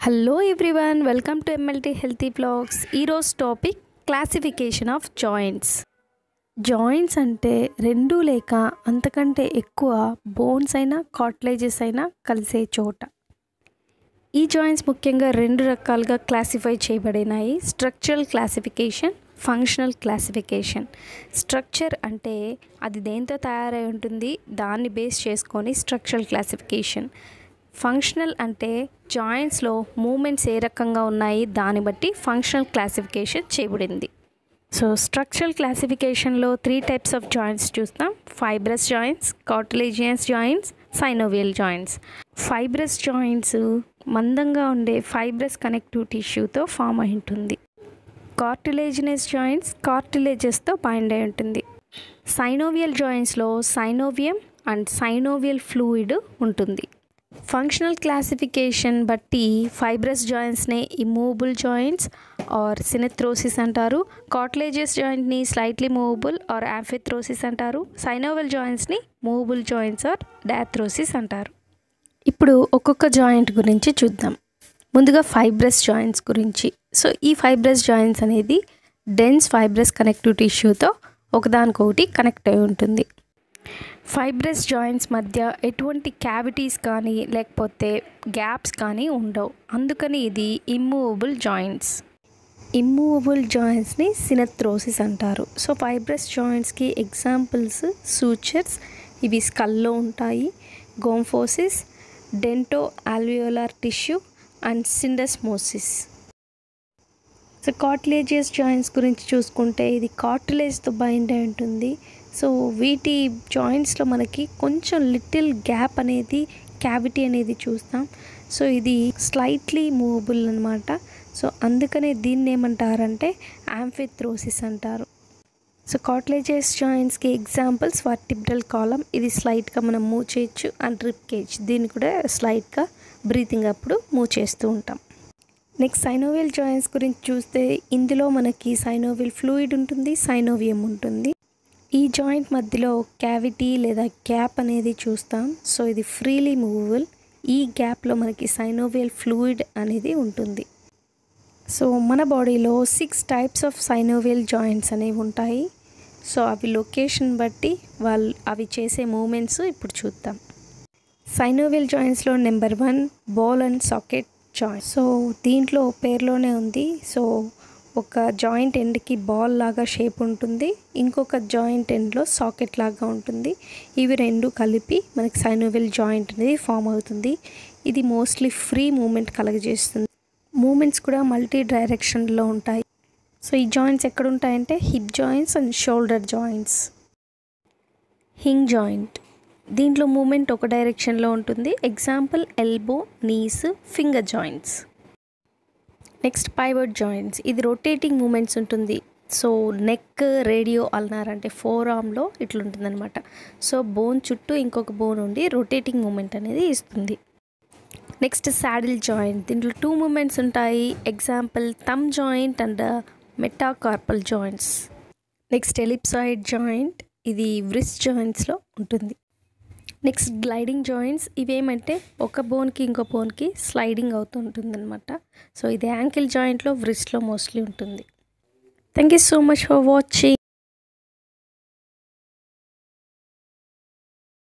hello everyone welcome to MLT healthy blogs ఈరోజు topic classification of joints joints అంటే రెండు లేక అంతకంటే ఎక్కువ బోన్స్ అయినా కాట్లేజెస్ అయినా కలిసే చోట ఈ జాయింట్స్ ముఖ్యంగా రెండు రకాలుగా క్లాసిఫై చేయబడినాయి structural classification functional classification structure అంటే అది దేంతో తయారై ఉంటుంది దాన్ని బేస్ చేసుకొని స్ట్రక్చరల్ క్లాసిఫికేషన్ ఫంక్షనల్ అంటే జాయింట్స్లో మూమెంట్స్ ఏ రకంగా ఉన్నాయి దాన్ని బట్టి ఫంక్షనల్ క్లాసిఫికేషన్ చేయబడింది సో స్ట్రక్చరల్ క్లాసిఫికేషన్లో త్రీ టైప్స్ ఆఫ్ జాయింట్స్ చూస్తాం fibrous joints cartilaginous joints synovial joints fibrous joints మందంగా ఉండే ఫైబ్రస్ కనెక్టివ్ టిష్యూతో ఫామ్ అయి ఉంటుంది కార్టిలేజినస్ జాయింట్స్ కార్టిలేజెస్తో బైండ్ అయి ఉంటుంది సైనోవియల్ జాయింట్స్లో సైనోవియం అండ్ సైనోవియల్ ఫ్లూయిడ్ ఉంటుంది ఫంక్షనల్ క్లాసిఫికేషన్ బట్టి ఫైబ్రస్ జాయింట్స్ని ఇమూవబుల్ జాయింట్స్ ఆర్ సినెథ్రోసిస్ అంటారు కార్టిలేజియస్ జాయింట్ని స్లైట్లీ మూవబుల్ ఆర్ యాంఫిథ్రోసిస్ అంటారు సైనోవల్ జాయింట్స్ని మూవబుల్ జాయింట్స్ ఆర్ డాథ్రోసిస్ అంటారు ఇప్పుడు ఒక్కొక్క జాయింట్ గురించి చూద్దాం ముందుగా ఫైబ్రస్ జాయింట్స్ గురించి సో ఈ ఫైబ్రస్ జాయింట్స్ అనేది డెన్స్ ఫైబ్రస్ కనెక్టివ్ టిష్యూతో ఒకదానికొకటి కనెక్ట్ అయి ఉంటుంది ఫైబ్రస్ జాయింట్స్ మధ్య ఎటువంటి క్యావిటీస్ కానీ లేకపోతే గ్యాప్స్ కానీ ఉండవు అందుకని ఇది ఇమ్మూవబుల్ జాయింట్స్ ఇమ్మూవబుల్ జాయింట్స్ని సినథ్రోసిస్ అంటారు సో ఫైబ్రస్ జాయింట్స్కి ఎగ్జాంపుల్స్ సూచర్స్ ఇవి స్కల్లో ఉంటాయి gomphosis dento alveolar tissue and syndesmosis so cartilaginous joints గురించి చూసుకుంటే ఇది కార్టిలేజ్తో బైండ్ అయి ఉంటుంది సో వీటి జాయింట్స్లో మనకి కొంచెం లిటిల్ గ్యాప్ అనేది క్యావిటీ అనేది చూస్తాం సో ఇది స్లైట్లీ మూవబుల్ అనమాట సో అందుకనే దీన్ని ఏమంటారంటే యాంఫిథ్రోసిస్ అంటారు సో కార్టిలేజియస్ జాయింట్స్కి ఎగ్జాంపుల్స్ వర్టిబ్రల్ కాలం ఇది స్లైట్గా మనం మూవ్ చేయొచ్చు అండ్ రిప్ కేజ్ దీన్ని కూడా స్లైట్గా బ్రీతింగ్ అప్పుడు మూవ్ చేస్తూ ఉంటాం నెక్స్ట్ సైనోవియల్ జాయింట్స్ గురించి చూస్తే ఇందులో మనకి సైనోవియల్ ఫ్లూయిడ్ ఉంటుంది సైనోవియం ఉంటుంది ఈ జాయింట్ మధ్యలో క్యావిటీ లేదా గ్యాప్ అనేది చూస్తాం సో ఇది ఫ్రీలీ మూవబుల్ ఈ గ్యాప్లో మనకి సైనోవియల్ ఫ్లూయిడ్ అనేది ఉంటుంది సో మన బాడీలో six types of synovial joints అనేవి ఉంటాయి సో అవి లొకేషన్ బట్టి వాళ్ళు అవి చేసే మూమెంట్స్ ఇప్పుడు చూద్దాం సైనోవియల్ జాయింట్స్లో number one ball and socket joint so దీంట్లో పేర్లోనే ఉంది సో ఒక జాయింట్ ఎండ్కి బాల్ లాగా షేప్ ఉంటుంది ఇంకొక జాయింట్ ఎండ్లో సాకెట్ లాగా ఉంటుంది ఇవి రెండు కలిపి మనకి సైనోవియల్ జాయింట్ అనేది ఫామ్ అవుతుంది ఇది మోస్ట్లీ ఫ్రీ మూమెంట్ కలగజేస్తుంది మూమెంట్స్ కూడా మల్టీ డైరెక్షన్లో ఉంటాయి సో ఈ జాయింట్స్ ఎక్కడ ఉంటాయంటే hip joints and shoulder joints hinge joint దీంట్లో మూమెంట్ ఒక డైరెక్షన్లో ఉంటుంది example elbow knees finger joints next pivot joints ఇది రొటేటింగ్ మూమెంట్స్ ఉంటుంది సో నెక్ రేడియో అన్నారంటే ఫోర్ ఆర్మ్లో ఇట్లుంటుందన్నమాట సో బోన్ చుట్టూ ఇంకొక బోన్ ఉండి రొటేటింగ్ మూమెంట్ అనేది ఇస్తుంది నెక్స్ట్ శాడిల్ జాయింట్ దీంట్లో టూ మూమెంట్స్ ఉంటాయి example thumb joint and metacarpal joints next ellipsoid joint ఇది వ్రిస్ట్ జాయింట్స్లో ఉంటుంది నెక్స్ట్ గ్లైడింగ్ జాయింట్స్ ఇవేమంటే ఒక బోన్కి ఇంకో బోన్కి స్లైడింగ్ అవుతూ ఉంటుంది అనమాట సో ఇది యాంకిల్ జాయింట్లో వ్రిస్ట్లో మోస్ట్లీ ఉంటుంది thank you so much for watching